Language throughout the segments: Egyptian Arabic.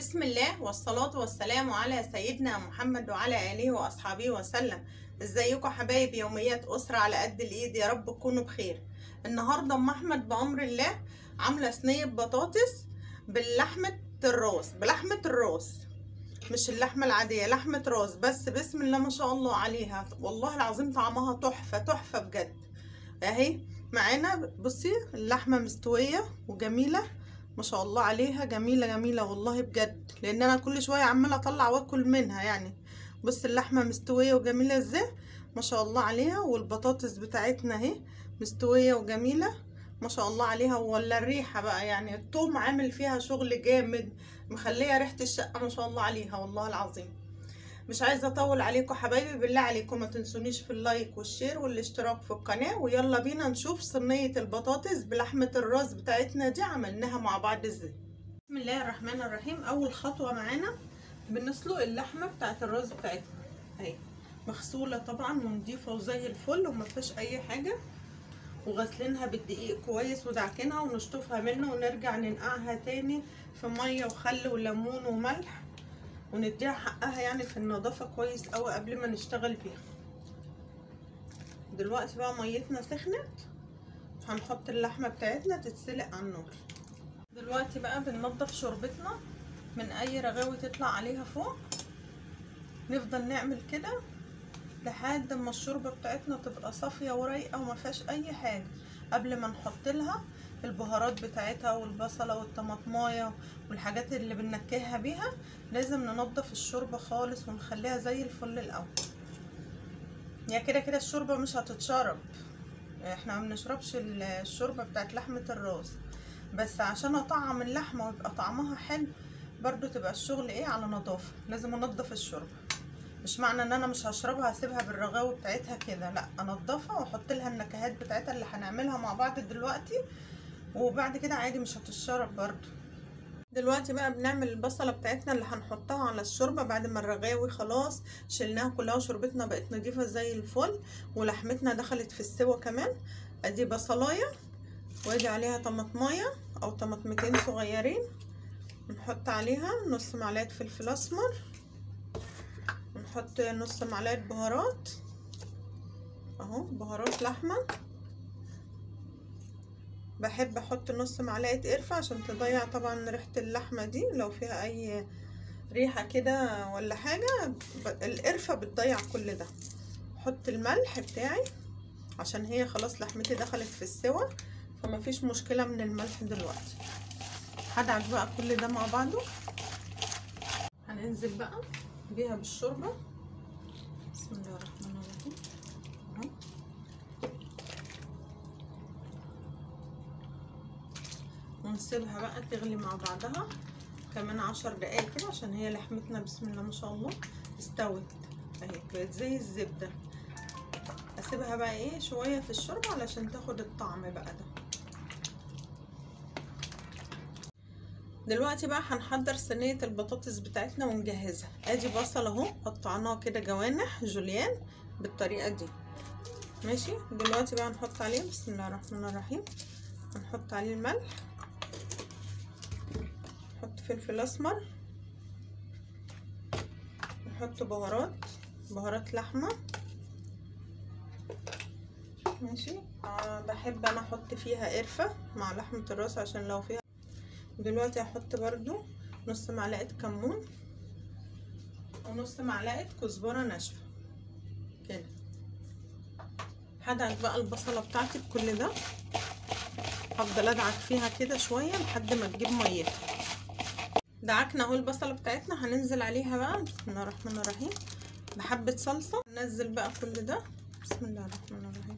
بسم الله والصلاة والسلام على سيدنا محمد وعلى آله وأصحابه وسلم ازيكم حبايب يوميات أسرة على قد الإيد يا رب تكونوا بخير النهاردة أم أحمد بأمر الله عاملة صينية بطاطس باللحمة الراس بلحمة الراس مش اللحمة العادية لحمة راس بس بسم الله ما شاء الله عليها والله العظيم طعمها تحفة تحفة بجد اهي معانا بصي اللحمة مستوية وجميلة ما شاء الله عليها جميلة جميلة والله بجد لان انا كل شوية عمالة اطلع واكل منها يعني بص اللحمة مستوية وجميلة ازاي ما شاء الله عليها والبطاطس بتاعتنا اهي مستوية وجميلة ما شاء الله عليها ولا الريحة بقى يعني التوم عامل فيها شغل جامد مخلية ريحة الشقة ما شاء الله عليها والله العظيم مش عايزة اطول عليكم حبايبي بالله عليكم ما تنسونيش في اللايك والشير والاشتراك في القناة ويلا بينا نشوف صينية البطاطس بلحمة الراس بتاعتنا دي عملناها مع بعض ازاي بسم الله الرحمن الرحيم اول خطوة معانا بنسلق اللحمة بتاعت الراس بتاعتنا اهي مغسولة طبعا ونضيفة وزي الفل وما فيهاش اي حاجة وغسلينها بالدقيق كويس ودعكنها ونشطفها منه ونرجع ننقعها تاني في مية وخل وليمون وملح ونديها حقها يعني في النظافة كويس قوي قبل ما نشتغل بيها دلوقتي بقى ميتنا سخنت هنحط اللحمة بتاعتنا تتسلق على النار دلوقتي بقى بننضف شوربتنا من اي رغاوي تطلع عليها فوق نفضل نعمل كده لحد ما الشوربه بتاعتنا تبقى صافيه ورايقه وما فيهاش اي حاجه قبل ما نحط لها البهارات بتاعتها والبصله والطماطمايه والحاجات اللي بننكهها بيها لازم ننضف الشوربه خالص ونخليها زي الفل الاول يعني كده كده الشوربه مش هتتشرب احنا ما بنشربش الشوربه بتاعت لحمه الراس بس عشان اطعم اللحمه ويبقى طعمها حلو برضو تبقى الشغل ايه على نظافه لازم انضف الشوربه مش معنى ان انا مش هشربها هسيبها بالرغاوي بتاعتها كده لا انضفها واحط لها النكهات بتاعتها اللي هنعملها مع بعض دلوقتي وبعد كده عادي مش هتشرب برضو دلوقتي بقى بنعمل البصلة بتاعتنا اللي هنحطها على الشوربة بعد ما الرغاوي خلاص شلناها كلها وشوربتنا بقت نضيفة زي الفل ولحمتنا دخلت في السوا كمان ادي بصلاية وادي عليها طماطماية او طماطمتين صغيرين نحط عليها نص معلقة فلفل اسمر ونحط نص معلقة بهارات اهو بهارات لحمة بحب احط نص معلقة قرفة عشان تضيع طبعا ريحة اللحمة دي لو فيها اي ريحة كده ولا حاجة القرفة بتضيع كل ده احط الملح بتاعي عشان هي خلاص لحمتي دخلت في السوا فمفيش مشكلة من الملح دلوقتي هدعك بقى كل ده مع بعضه هننزل بقى بيها بالشوربة بسم الله الرحمن الرحيم اهو ونسيبها بقى تغلي مع بعضها كمان عشر دقايق كده عشان هي لحمتنا بسم الله ما شاء الله استوت اهي بقت زي الزبدة اسيبها بقى ايه شوية في الشوربة علشان تاخد الطعم بقى ده دلوقتي بقى هنحضر صينية البطاطس بتاعتنا ونجهزها ادي بصل اهو قطعناه كده جوانح جوليان بالطريقة دي ماشي دلوقتي بقى نحط عليه بسم الله الرحمن الرحيم هنحط عليه الملح نحط فلفل اسمر نحط بهارات بهارات لحمة ماشي آه بحب انا احط فيها قرفة مع لحمة الراس عشان لو فيها دلوقتي هحط برضو نص معلقة كمون ونص معلقة كزبرة ناشفة كده هدعك بقى البصلة بتاعتي بكل ده هفضل ادعك فيها كده شوية لحد ما تجيب ميتها دعكنا اهو البصلة بتاعتنا هننزل عليها بقى بسم الله الرحمن الرحيم بحبة صلصة ننزل بقى كل ده بسم الله الرحمن الرحيم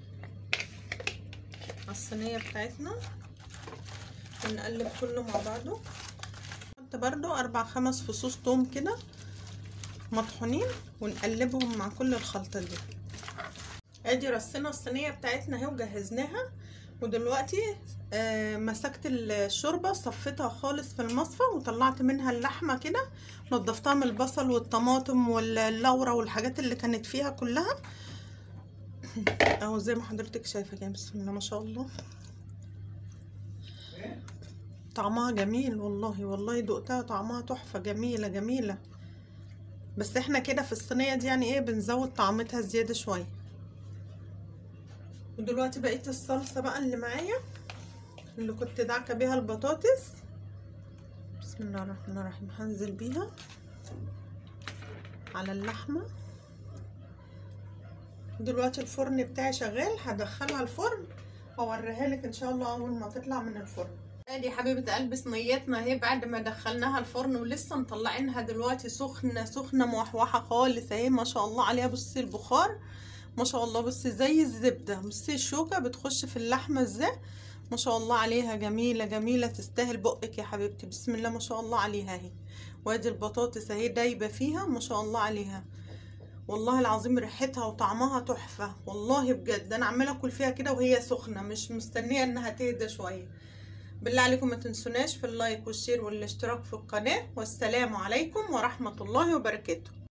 على الصينية بتاعتنا ونقلب كله مع بعضه نحط برضو اربع خمس فصوص توم كده مطحونين ونقلبهم مع كل الخلطة دي ادي رصينا الصينية بتاعتنا اهي وجهزناها ودلوقتي آه مسكت الشوربة صفيتها خالص في المصفى وطلعت منها اللحمة كده نضفتها من البصل والطماطم واللورة والحاجات اللي كانت فيها كلها اهو زي ما حضرتك شايفة كده بسم الله ما شاء الله طعمها جميل والله والله دقتها طعمها تحفة جميلة جميلة بس احنا كده في الصينية دي يعني ايه بنزود طعمتها زيادة شوية ودلوقتي بقيت الصلصة بقى اللي معايا اللي كنت دعكة بيها البطاطس بسم الله الرحمن الرحيم هنزل بيها على اللحمة دلوقتي الفرن بتاعي شغال هدخلها الفرن واوريها لك ان شاء الله اول ما تطلع من الفرن ادي حبيبه قلبي صينيتنا اهي بعد ما دخلناها الفرن ولسه مطلعينها دلوقتي سخنه سخنه موحوحه خالص اهي ما شاء الله عليها بصي البخار ما شاء الله بصي زي الزبده بصي الشوكه بتخش في اللحمه ازاي ما شاء الله عليها جميله جميله تستاهل بقك يا حبيبتي بسم الله ما شاء الله عليها اهي وادي البطاطس اهي دايبه فيها ما شاء الله عليها والله العظيم ريحتها وطعمها تحفه والله بجد انا عماله اكل فيها كده وهي سخنه مش مستنيه انها تهدى شويه بالله عليكم ما تنسوناش في اللايك والشير والاشتراك في القناه والسلام عليكم ورحمه الله وبركاته